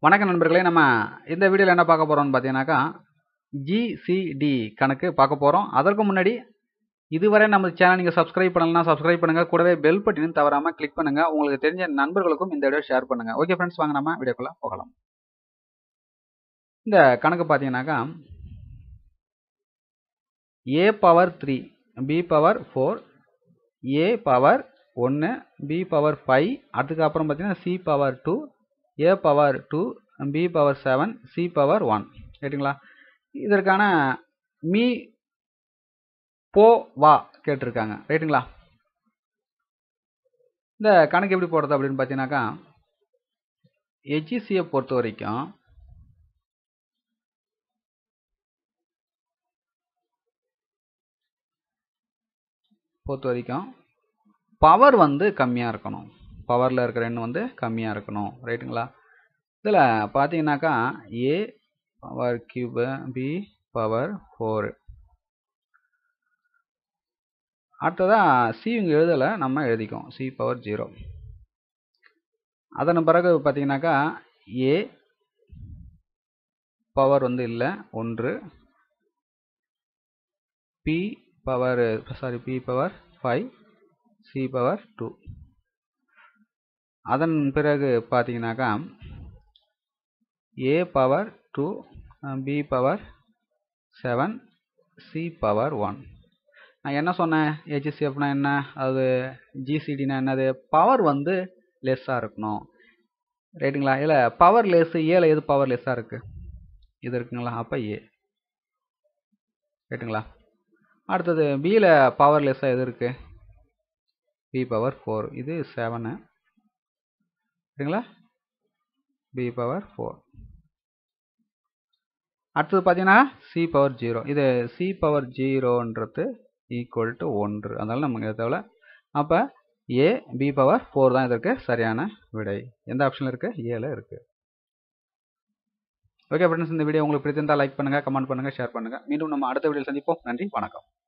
வணக்கம் நண்பர்களே நம்ம இந்த வீடியோவில் என்ன பார்க்க போகிறோம்னு பார்த்தீங்கன்னாக்கா ஜிசிடி கணக்கு பார்க்க போகிறோம் அதற்கு முன்னாடி இதுவரை நம்ம சேனல் நீங்கள் சப்ஸ்கிரைப் பண்ணலன்னா சப்ஸ்கிரைப் பண்ணுங்கள் கூடவே பெல் பட்டினும் தவறாமல் கிளிக் பண்ணுங்கள் உங்களுக்கு தெரிஞ்ச நண்பர்களுக்கும் இந்த வீடியோ ஷேர் பண்ணுங்கள் ஓகே ஃப்ரெண்ட்ஸ் வாங்க நம்ம வீடியோக்குள்ளே போகலாம் இந்த கணக்கு பார்த்தீங்கன்னாக்கா A power three B power four A power ஒன்று பி பவர் ஃபைவ் அதுக்கப்புறம் பார்த்தீங்கன்னா C power two A power two B power seven C power one ரைட்டுங்களா இதற்கான மீ போ வா கேட்டிருக்காங்க ரைட்டுங்களா இந்த கணக்கு எப்படி போடுறது அப்படின்னு பார்த்தீங்கன்னாக்கா ஹெச்சிசியை பொறுத்த வரைக்கும் பொறுத்த வரைக்கும் பவர் வந்து கம்மியாக இருக்கணும் பவரில் இருக்கிற எண் வந்து கம்மியாக இருக்கணும் ரைட்டுங்களா இதில் பார்த்தீங்கன்னாக்கா A power cube B power four அடுத்ததாக சி இங்கே எழுதலை நம்ம எழுதிக்கோம் சி பவர் ஜீரோ அதன் பிறகு பார்த்தீங்கன்னாக்கா ஏ பவர் வந்து இல்லை ஒன்று B power sorry B power five C power two அதன் பிறகு பார்த்தீங்கன்னாக்கா A power two B power seven C power one நான் என்ன சொன்னேன் ஹெச்சிசிஎஃப்னா என்ன அது ஜிசிடினா என்னது பவர் வந்து லெஸ்ஸாக இருக்கணும் ரைட்டுங்களா இல்லை பவர் லெஸ்ஸு ஏல எது பவர் லெஸ்ஸாக இருக்குது இது இருக்குங்களா அப்போ ஏ ரைட்டுங்களா அடுத்தது பியில் பவர் லெஸ்ஸாக எது இருக்குது பி பவர் ஃபோர் இது செவனு சரிங்களா பி பவர் ஃபோர் அடுத்தது பார்த்தீங்கன்னா சி பவர் ஜீரோ இது சி பவர் ஜீரோன்றது ஈக்குவல் டு ஒன்று அதனால் நமக்கு தேவை அப்போ ஏ பி பவர் ஃபோர் தான் இதற்கு சரியான விடை எந்த ஆப்ஷனில் இருக்குது ஏல இருக்குது ஓகே ஃப்ரெண்ட்ஸ் இந்த வீடியோ உங்களுக்கு பிடித்திருந்தால் லைக் பண்ணுங்கள் கமெண்ட் பண்ணுங்கள் ஷேர் பண்ணுங்கள் மீண்டும் நம்ம அடுத்த வீடியோ சந்திப்போம் நன்றி வணக்கம்